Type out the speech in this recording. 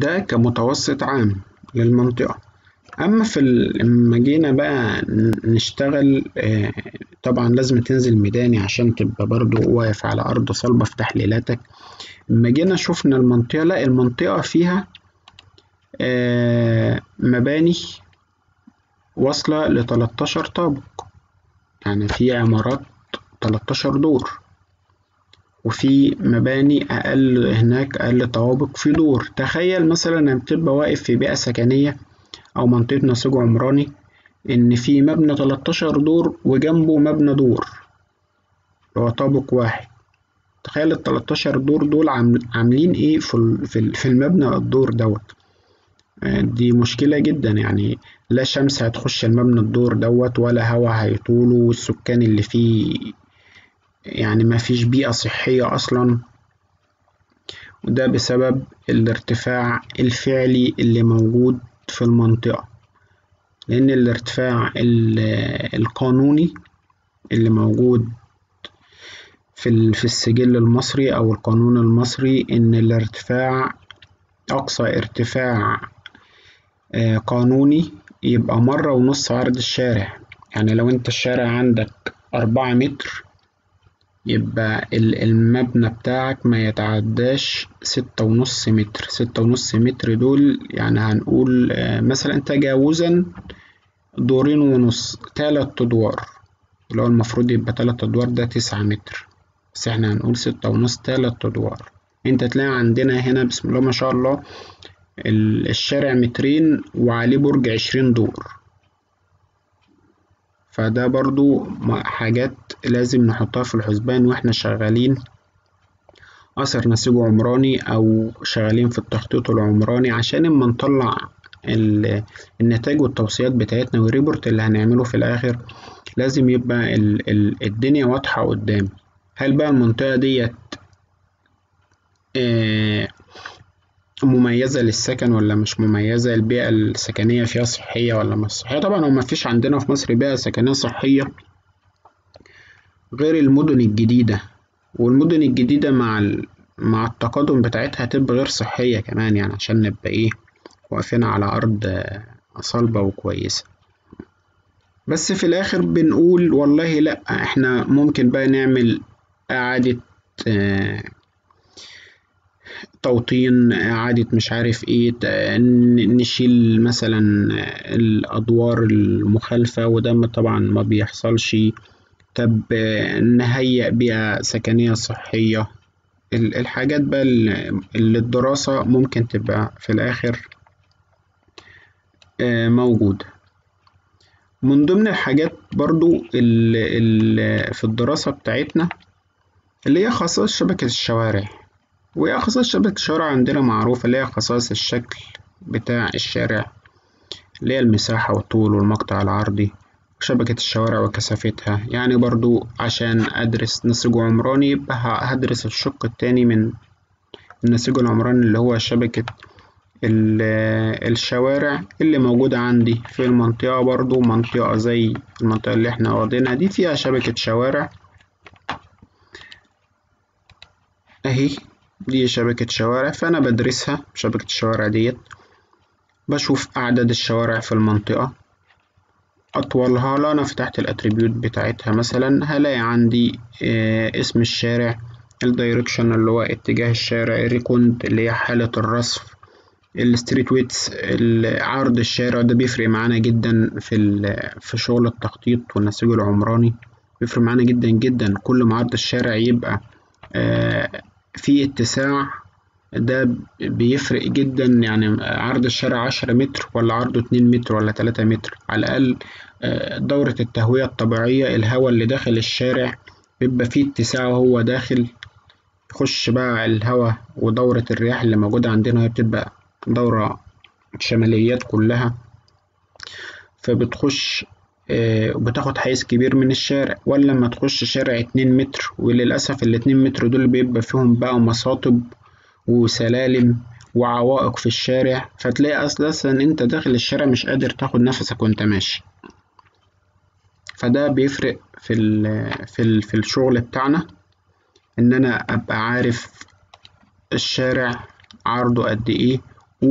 ده كمتوسط عام للمنطقة أما في لما جينا بقى نشتغل آه، طبعا لازم تنزل ميداني عشان تبقى برضو واقف على أرض صلبة في تحليلاتك لما جينا شفنا المنطقة لا المنطقة فيها آه، مباني واصلة لتلاتاشر طابق يعني في عمارات تلاتاشر دور وفي مباني أقل هناك أقل طوابق في دور تخيل مثلا لما تبقى واقف في بيئة سكنية أو منطقة نسيج عمراني إن في مبنى تلاتاشر دور وجنبه مبنى دور اللي هو طابق واحد تخيل التلاتاشر دور دول عاملين إيه في المبنى الدور دوت دي مشكلة جدا يعني لا شمس هتخش المبنى الدور دوت ولا هوا هيطوله والسكان اللي فيه يعني مفيش بيئة صحية أصلا وده بسبب الارتفاع الفعلي اللي موجود في المنطقة لأن الارتفاع القانوني اللي موجود في في السجل المصري أو القانون المصري إن الارتفاع أقصى ارتفاع قانوني يبقى مرة ونص عرض الشارع يعني لو انت الشارع عندك أربعة متر يبقى المبنى بتاعك ما يتعداش ستة ونص متر ستة ونص متر دول يعني هنقول مثلا تجاوزا دورين ونص تلات أدوار اللي هو المفروض يبقى تلات أدوار ده تسعة متر بس احنا هنقول ستة ونص تلات أدوار انت تلاقي عندنا هنا بسم الله ما شاء الله الشارع مترين وعليه برج عشرين دور فده برضو حاجات لازم نحطها في الحسبان واحنا شغالين أثر نسيج عمراني أو شغالين في التخطيط العمراني عشان اما نطلع النتائج والتوصيات بتاعتنا والريبورت اللي هنعمله في الآخر لازم يبقى الدنيا واضحة قدام هل بقى المنطقة ديت مميزة للسكن ولا مش مميزة البيئة السكنية فيها صحية ولا مش صحية طبعا هو مفيش عندنا في مصر بيئة سكنية صحية غير المدن الجديدة والمدن الجديدة مع مع التقادم بتاعتها هتبقى غير صحية كمان يعني عشان نبقى ايه واقفين على أرض صلبة وكويسة بس في الآخر بنقول والله لأ احنا ممكن بقى نعمل إعادة توطين إعادة مش عارف إيه نشيل مثلا الأدوار المخالفة وده طبعا ما بيحصلش طب نهيئ بيئة سكنية صحية الحاجات بقى اللي الدراسة ممكن تبقى في الآخر موجودة من ضمن الحاجات برضو اللي في الدراسة بتاعتنا اللي هي خصائص شبكة الشوارع وهي خصائص شبكة الشوارع عندنا معروفة اللي هي خصائص الشكل بتاع الشارع اللي هي المساحة والطول والمقطع العرضي وشبكة الشوارع وكثافتها يعني برضو عشان أدرس نسيج عمراني يبقى هدرس الشق التاني من النسيج العمراني اللي هو شبكة الشوارع اللي موجودة عندي في المنطقة برضو منطقة زي المنطقة اللي احنا واخدينها دي فيها شبكة شوارع اهي دي شبكة شوارع فأنا بدرسها شبكة الشوارع ديت بشوف أعداد الشوارع في المنطقة أطولها لو أنا فتحت الأتريبيوت بتاعتها مثلا هلاقي عندي اسم الشارع الدايركشن اللي هو اتجاه الشارع الريكوند اللي هي حالة الرصف الستريت ويتس عرض الشارع ده بيفرق معانا جدا في في شغل التخطيط والنسيج العمراني بيفرق معانا جدا جدا كل ما عرض الشارع يبقى في اتساع ده بيفرق جدا يعني عرض الشارع عشرة متر ولا عرضه اتنين متر ولا تلاتة متر على الأقل دورة التهوية الطبيعية الهواء اللي داخل الشارع بيبقى فيه اتساع وهو داخل يخش بقى الهواء ودورة الرياح اللي موجودة عندنا هي بتبقى دورة شماليات كلها فبتخش وبتاخد حيز كبير من الشارع ولا لما تخش شارع اتنين متر وللأسف الاتنين متر دول بيبقى فيهم بقى مصاطب وسلالم وعوائق في الشارع فتلاقي أساسا أنت داخل الشارع مش قادر تاخد نفسك وأنت ماشي فده بيفرق في ال في ال في الشغل بتاعنا إن أنا أبقى عارف الشارع عرضه قد إيه